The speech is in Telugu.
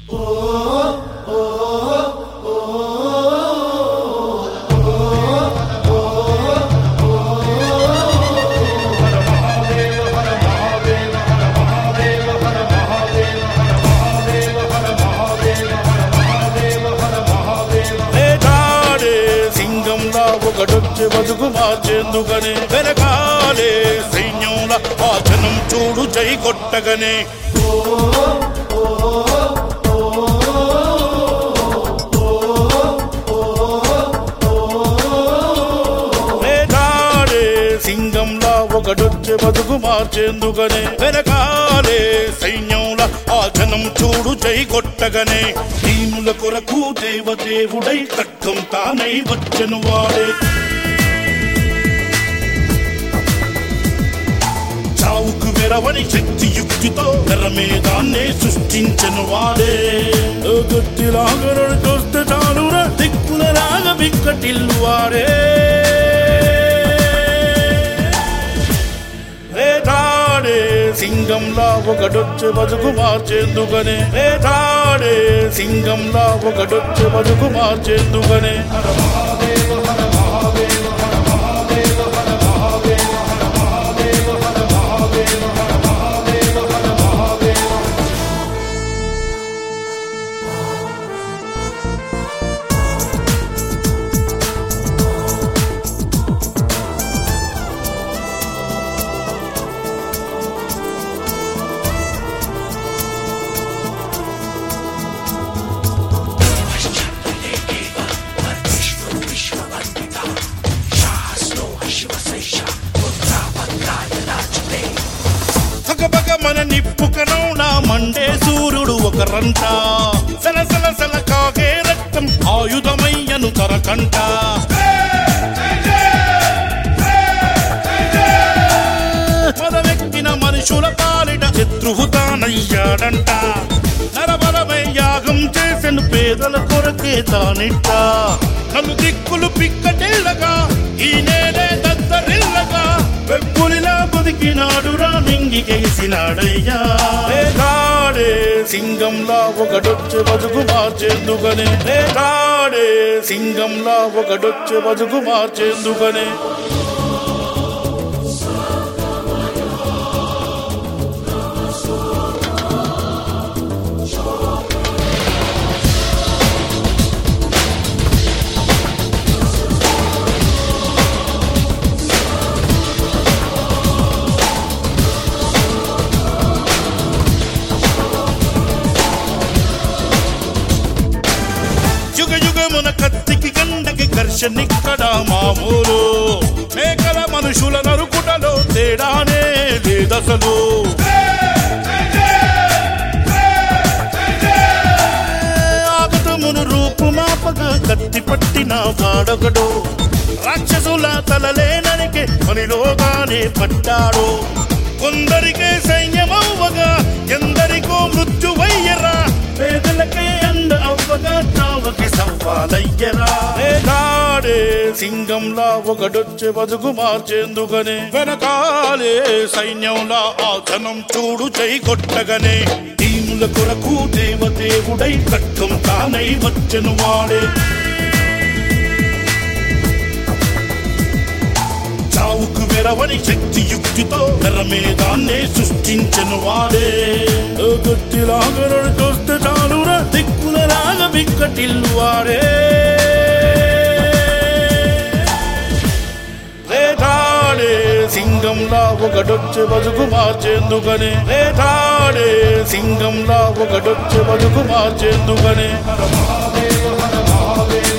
వేటాడే సింగంలా ఒకడొచ్చి బతుకు మార్చేందుకనే వెనకాలే సైన్యంలా ఆ జనం చూడు చై కొట్టగనే వేటాడే సింగంలా ఒకడొచ్చి బతుకు మార్చేందుకనే వెనకాలే సైన్యంలా ఆ జనం చూడు చై కొట్టగనే దీనుల కొరకు దేవదేవుడై కట్టం తానై వచ్చను వాడే చావుకు వెరవని శక్తి యుక్తితో తెరమేదాన్నే సృష్టించను వాడే గట్టిలాగరడు చూస్తే చాలురా దిక్కుల రాగ బిక్కటిల్లు వాడే వేటాడే సింగంలా ఒకడొచ్చి బతుకు మార్చేందుకనే వేటాడే సింగంలా ఒకడొచ్చి బతుకు మార్చేందుకనే పగపగ మన నిప్పుకనం నా మండే సూర్యుడు ఒక రంట సల సల సల కాగే రక్తం ఆయుధమయ్యను తరకంట పదవెక్కిన మనుషుల పాలిట శత్రువు తానయ్యాడంట నరబలమై యాగం చేసెను పేదల కొరకే తానిట్ట నలు దిక్కులు పిక్కటిల్లగా ఈ నేలే దద్దరిల్లగా వెప్పులిలా బతికినాడు రా మింగికేసినాడయ్యా వేటాడే సింగంలా ఒకడొచ్చి బతుకు మార్చేందుకనే వేటాడే సింగంలా ఒకడొచ్చి బతుకు మార్చేందుకనే యుగ యుగమున కత్తికి గండకి ఘర్షణిక్కడ మామూలు మేకల మనుషుల నరుకుటలో తేడానే లేదసలు ఆగతమును రూపుమాపగా కత్తి పట్టిన వాడొకడు రాక్షసుల తలలేననికి పనిలోగానే పట్టాడు కొందరికే సైన్యమవ్వగా ఎందరికో మృత్యువయ్యరా పేదలకే అండ అవ్వగా చావకి సవ్వాలయ్యరా వేటాడే సింగంలా ఒకడొచ్చి బతుకు మార్చేందుకనే వెనకాలే సైన్యంలా ఆ ధనం చూడు చై కొట్టగనే దీనుల కొరకు దేవదేవుడై కట్టం తానై వచ్చెను వాడే చావుకు వెరవని శక్తి యుక్తితో తెరమేదాన్నే సృష్టించను వాడే గట్టిలాగరడు చూస్తే చాలురా దిక్కుల రాగ బిక్కటిల్లు వాడే వేటాడే సింగంలా ఒకడొచ్చి బతుకు మార్చేందుకనే వేటాడే సింగంలా ఒకడొచ్చి బతుకు మార్చేందుకనే హర మహాదేవ హర మహాదేవ